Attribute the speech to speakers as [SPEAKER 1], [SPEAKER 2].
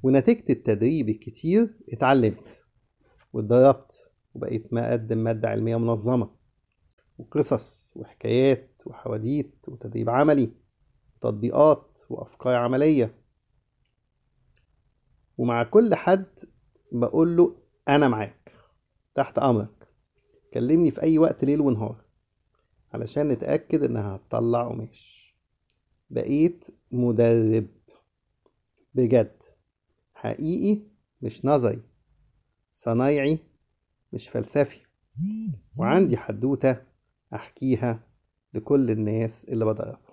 [SPEAKER 1] ونتيجة التدريب الكتير اتعلمت واتدربت وبقيت مقدم مادة علمية منظمة وقصص وحكايات وحواديت وتدريب عملي وتطبيقات وأفكار عملية ومع كل حد بقول له أنا معاك تحت أمرك كلمني في أي وقت ليل ونهار علشان نتأكد إنها هتطلع قماش بقيت مدرب بجد حقيقي مش نظري صنايعي مش فلسفي وعندي حدوتة أحكيها لكل الناس اللي بدرب